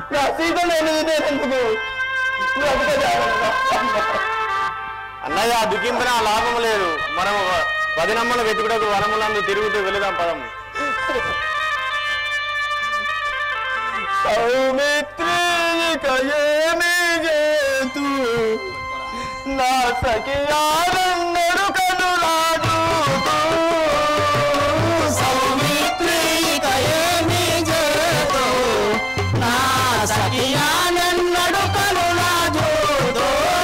నా సీత లేనిది నేను ఎందుకు అన్నయ్య దుఃఖింపిన లాభం లేదు మనం పదినమ్మలు వెతుకుటకు వనములందు తిరుగుతూ వెళదాం పదం సౌమిత్రి ఇక ఏమి చేతు నా సఖియారన్నడు కనురాడు సౌమిత్రి ఇక ఏమి చేతో నా సఖియానన్నడు కరుణాజోదో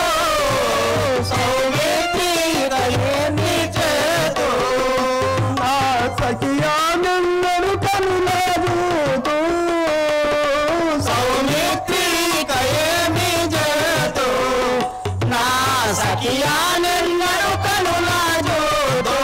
సౌమిత్రి ఇక ఏమి చేతో నా సఖియారన్నడు కనురాడు సౌమిత్రి ఇక ఏమి చేతో నా సఖియానన్నడు కరుణాజోదో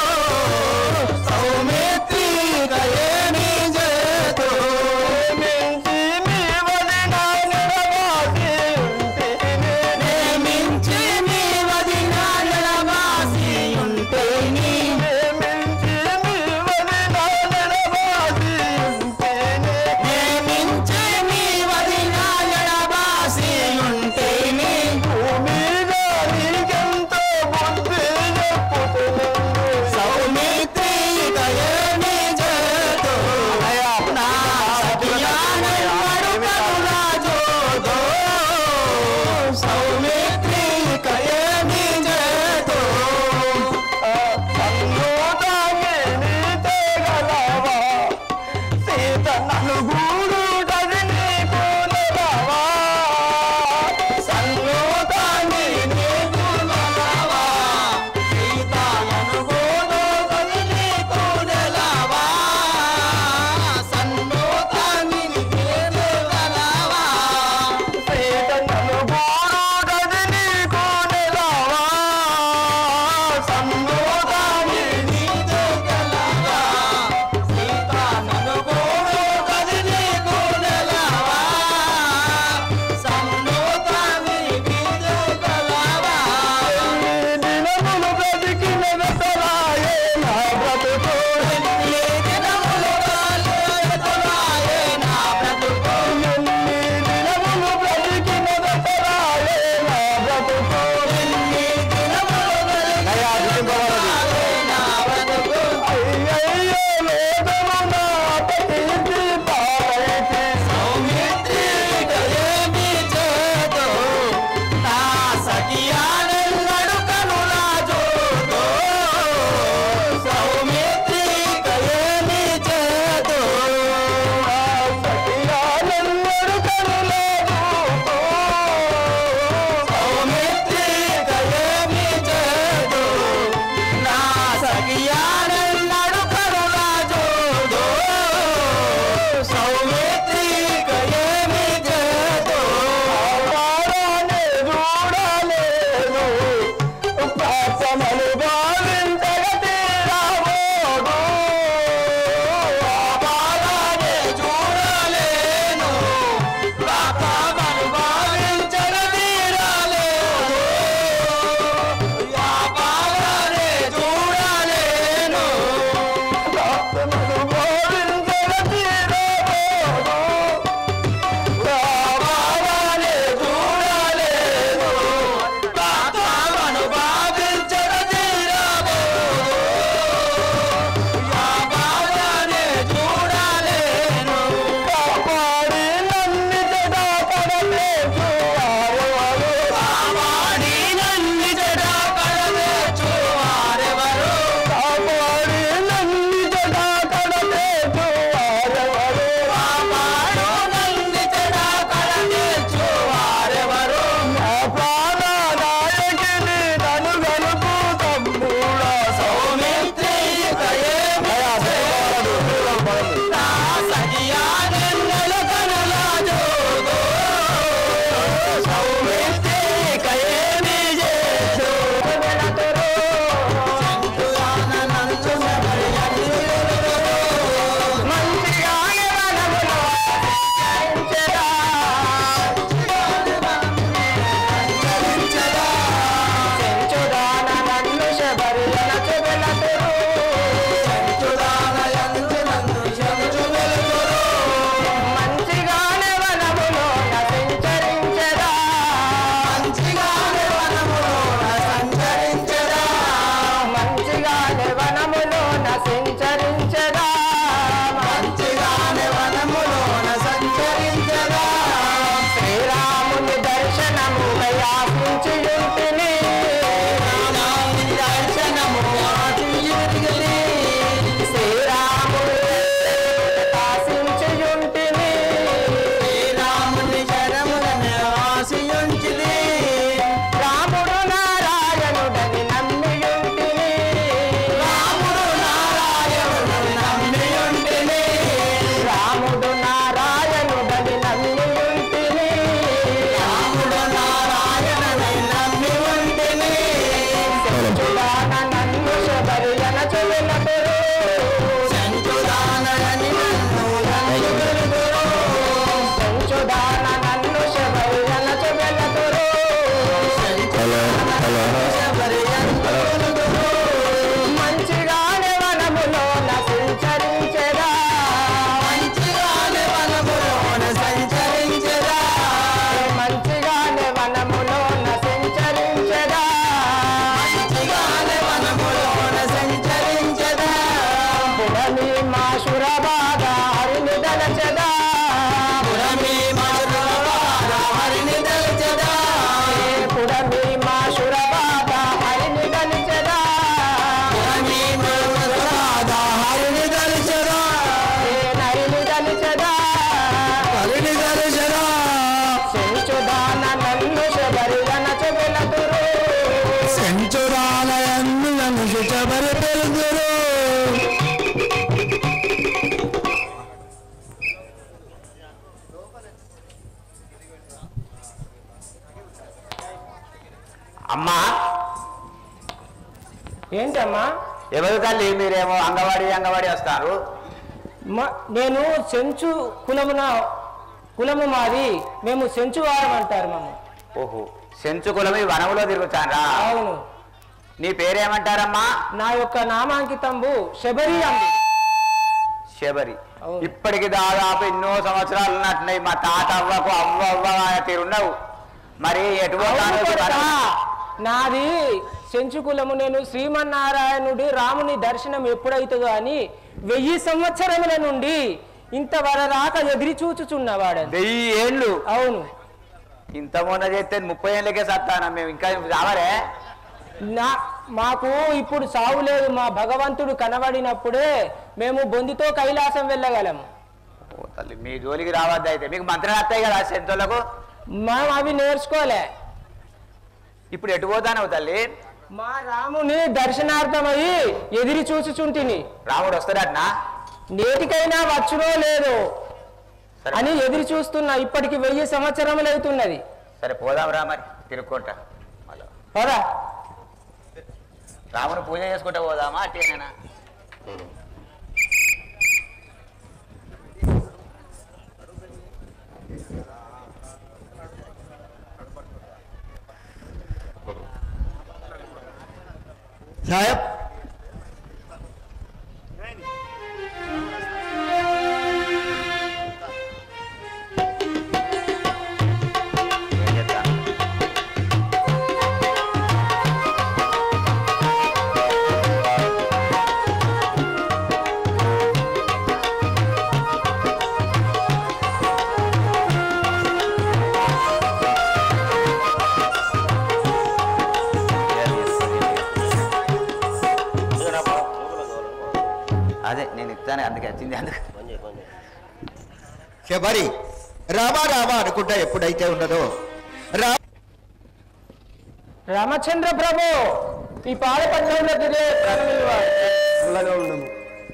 సౌమిత్రి ఇక ఏమి చేతో మించి మీ వదిన నిరవాసి ఉంటేనే ప్రేమించి నీ వదిన నిలవాసి ఉంటేని మించి మీ వదిన ఏంటమ్మా ఎవరు తల్లి మీరేమో అంగవాడి అంగవాడి వస్తారు మ- నేను సెంచు కులమున కులము మాది మేము సెంచు వారం అంటారు మమ్మ ఓహో సెంచుకులం ఈ వనములో తిరుగుతారా అవును నీ పేరేమంటారమ్మా నా యొక్క నామాంకితంబు శబరి అంది శబరి అవును. ఇప్పటికి దాదాపు ఎన్నో సంవత్సరాలు ఉన్నట్టున్నాయి మా తాత అవ్వకు అవ్వ అవ్వ తిరున్నావు మరి ఎటు పోతానో అవును ఇప్పుడు కొడుకా. మనం- నాది సెంచు కులము నేను శ్రీమన్నారాయణుడి రాముని దర్శనం ఎప్పుడైతుందో అని వెయ్యి సంవత్సరముల నుండి ఇంతవరదాకా ఎదిరి చూచుచున్నవాడని వెయ్యి ఏళ్ళు అవును ఇంత మొన్న చేస్తే ముప్పై ఏళ్ళకే సత్తానా మేము ఇంకా రావరే నా మాకు ఇప్పుడు సావు లేదు మా భగవంతుడు కనబడినప్పుడే మేము బొందితో కైలాసం వెళ్ళగలము ఓ తల్లి మీ జోలికి రావద్దు అయితే మీకు మంత్రం వస్తాయి కదా సెంతోళ్ళకు మేము అవి నేర్చుకోలే ఇప్పుడు ఎటు పోతానవు తల్లి మా రాముని దర్శనార్థమై ఎదిరి చూచుచుంటిని రాముడు వస్తాడట్నా నేటికైనా వచ్చునో లేదో సరే అని ఎదురు చూస్తున్నా ఇప్పటికి వెయ్యి సంవత్సరములు అవుతున్నది సరే పోదాం రా మరి తిరుక్కుంటా మళ్ళా పదా రాముని పూజ చేసుకుంటా పోదామా అట్టేనా సాహెబ్ ఏం చేస్తాను అదే నేను ఇస్తాను అందుకే వచ్చింది అందుకే శబరి రామా రామా అనుకుంటా ఎప్పుడైతే ఉన్నదో రా రామచంద్ర ప్రభు ఈ పాలపట్నంలోకి రే ప్రణమిల్వాడు. అలాగే ఉండము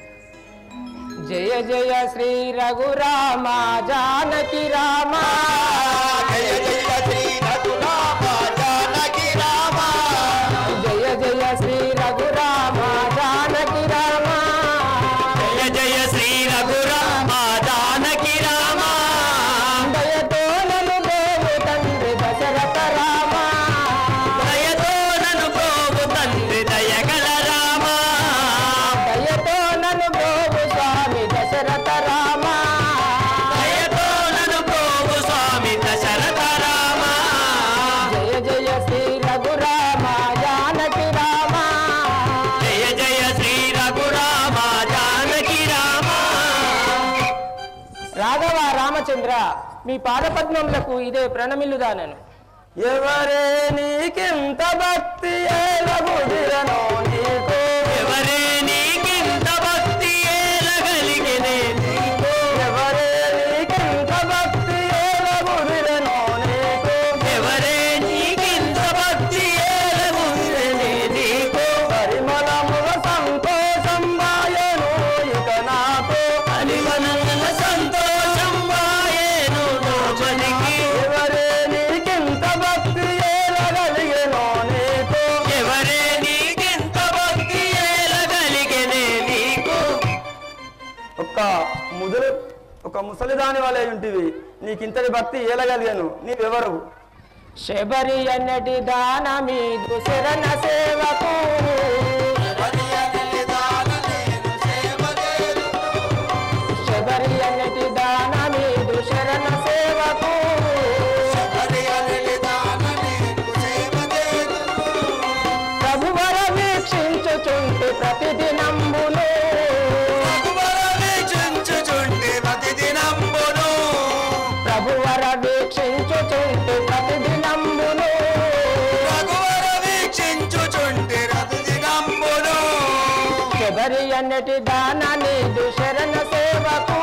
జయ జయ శ్రీ రఘురామ జానకి రామ జయ జయ శ్రీ రఘురామ జానకి రామ జయ జయ శ్రీ రఘురామ జానకి రామ జయ జయ శ్రీ రఘురామ జానకి రామ దయతో నన్ను దేవు తండ్రి దశరథ రామ దయతో నన్ను ప్రోగు తండ్రి దయగల రామ దయతో నన్ను దేవు స్వామి దశరథ రామ దయతో నన్ను ప్రోగు స్వామి దశరథ రామ జయ జయ శ్రీ రఘురామ జానకి రామ జయ జయ శ్రీ రఘురామ జానకి రామ రాఘవ రామచంద్ర మీ పాదపద్మములకు ఇదే ప్రణమిల్లుదానను ఎవరే నీకింత భక్తి ఏలబుదిరనో నీకు ఎవరే నీకింత భక్తి ఏలగలిగినే నీకు ఎవరే నీకింత భక్తి ఏలబుదిరనో నీకు ఎవరే నీకింత భక్తి ఏలగునే నీకు పరిమళముల సంతోషం మాయను ఇక నాకు అలివనల సంతోషం వాయేను లోపలికి ఎవరే నీకింత భక్తి ఏలగలిగెనో నీకు ఎవరే నీకింత భక్తి ఏలగలిగినే నీకు ఒక్క ముదురు ఒక ముసలిదాని వలె ఉంటివి నీకింతటి భక్తి ఏలగలిగాను నీవెవరు శబరి అన్నటి దాన మీదు శరణ సేవకు శబరి అన్నటి దాన మీదు శరణ సేవకు ప్రభువర వీక్షించుచుంటి ప్రతిదినంబును ప్రభువర వీక్షించుచుంటి ప్రతిదినంబును శబరి అన్నటి దాన నీదు శరణ సేవకు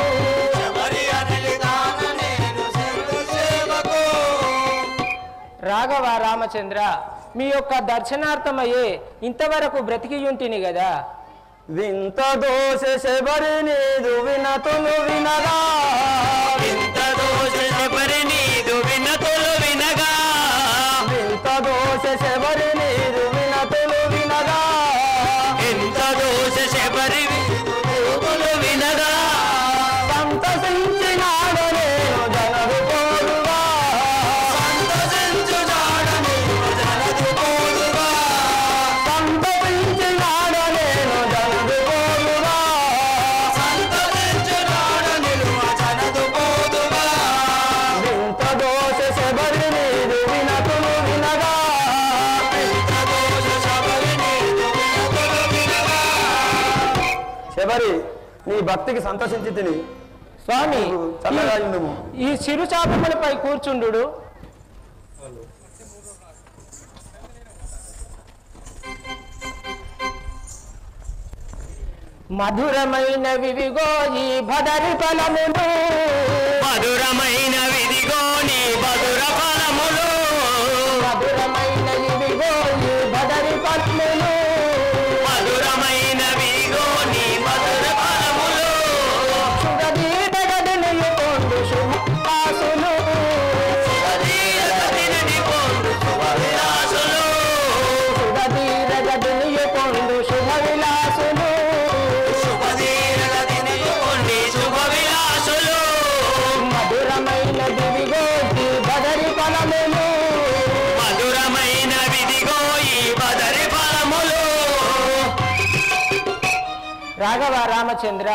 రాఘవ రామచంద్ర మీ యొక్క దర్శనార్థమయ్యే ఇంతవరకు బ్రతికియుంటిని కదా వింత దోష శబరి నీదు వినతులు వినరా ఇంత దోష శబరి నీదు వినతులు వినగా వింత దోష శబరి నీదు వినతులు వినరా శబరి వినుతులు వినగా సంతసించినాడు నేను జనరు కోరుగా సంతసించునాడు నీవు జనదు పోదుగా సంతసించినాడు నేను జనరు కోరుగా సంతసించునాడు నిలువ జనదు పోదుగా వింత దోష శబరి నీరు వినతులు వినగా దోష శబరి నీదు వినుతులు వినగా శబరి నీ భక్తికి సంతోషించి తిని స్వామి చల్లగా ఉండుము ఈ చిరు చాపములపై కూర్చుండు మధురమైన వివిగో ఈ భదరి ఫలములు మధురమైన విధిగో నీ మధుర ఫలములు మధురమైన ఇవిగో ఈ భదరి ఫలములు మధురమైన విధిగో నీ మధుర ఫలములు సుగదీటగదిని కొండు శుభాసులు శరీరగతిని పొందు శుభవిలాసులు సుగదీరగదిని కొండు శుభ విలాసులు శుభధీరగతిని పొంది శుభవిలాసులు మధురమైన దివిగో ఈ భదరి ఫలములు మధురమైన విధిగో ఈ బదరి ఫలములు రాఘవ రామచంద్ర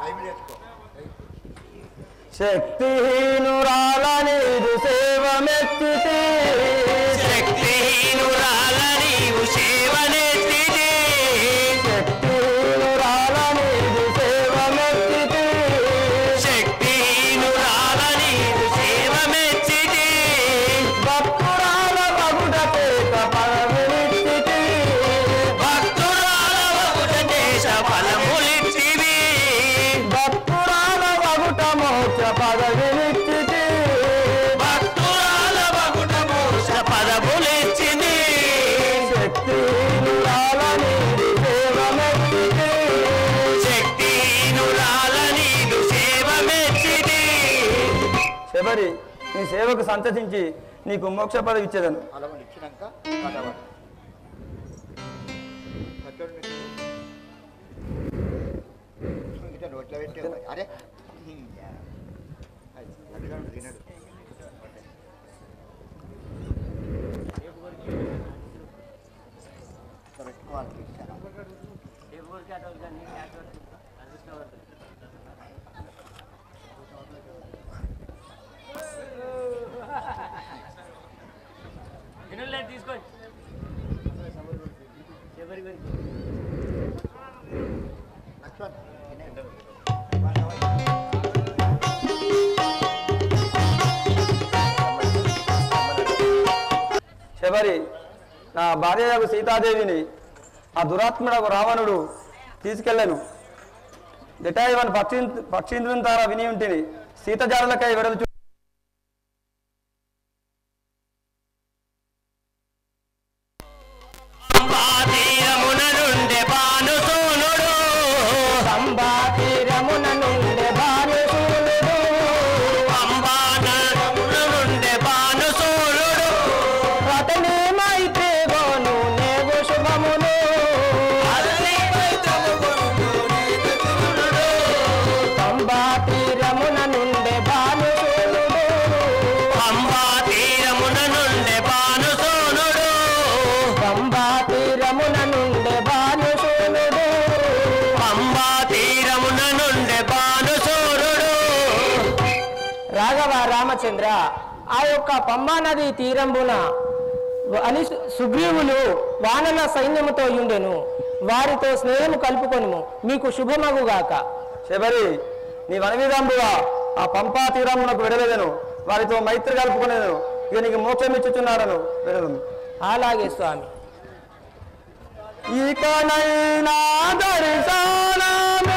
శక్తిహీనురాల నీరు సేవ మెచ్చితే శక్తిహీనురాల నీవు సేవనెత్తితే శక్తిహీనురాల నీరు సేవ మెచ్చితే శక్తిహీనురాల నీవు సేవమెత్తితే భక్తురాల పగుట చేత పరమిచ్చితే భక్తురాల వగుట దేశ ఫలములిచ్చివి భక్తురాల పగుట మోక్ష పదవినిచ్చితే భక్తురాల వగుట మోక్ష పదములిచ్చింది శక్తిహీనురాల నీరు సేవ మెచ్చితే శక్తిహీనురాల నీదు సేవమెచ్చిది శబరి నీ సేవకు సంతసించి నీకు మోక్ష పదవి ఇచ్చేదను అలవాటు ఇచ్చినాక అలవాటు ఇంకా నోట్లో పెట్టే అరే అడుగాడు తినడు పెట్టుకోవాలి ఇచ్చాను లక్ష్మణ్ తినే. శబరి నా భార్యకు సీతాదేవిని ఆ దురాత్ముడకు రావణుడు తీసుకెళ్ళాను జటాయువన్ పక్షి పక్షీంద్రుని ద్వారా విని ఉంటిని సీతజారులకై వెడలు చూ- తీరమున నుండి భానుసూనుడు సంబా తీరమున నుండి భానుసూనుడు పంబానమున నుండి భానుసూనుడు అతని మైత్రి గోను నేగు శుభమును సంబా తీరమున నుండి భానుసూనుడు పంబా తీరమున నుండి భానుసూనుడు సంబా తీరమున నుండి భానుసూనుడు పంబా తీరమున నుండి భానుసూనుడు రాఘవ రామచంద్ర ఆ యొక్క పంబా నది తీరంబున అని సుగ్రీవులు వానల సైన్యముతో ఉండెను వారితో స్నేహము కలుపుకొనుము మీకు శుభమగుగాక శబరి నీ వనవీరాంబుగా ఆ పంపా తీరమునకు వెడలేదను వారితో మైత్రి కలుపుకునేదను ఇక నీకు మోక్షం ఇచ్చుచున్నాడను వెడలను అలాగే స్వామి ఇకనైనా దర్శనమే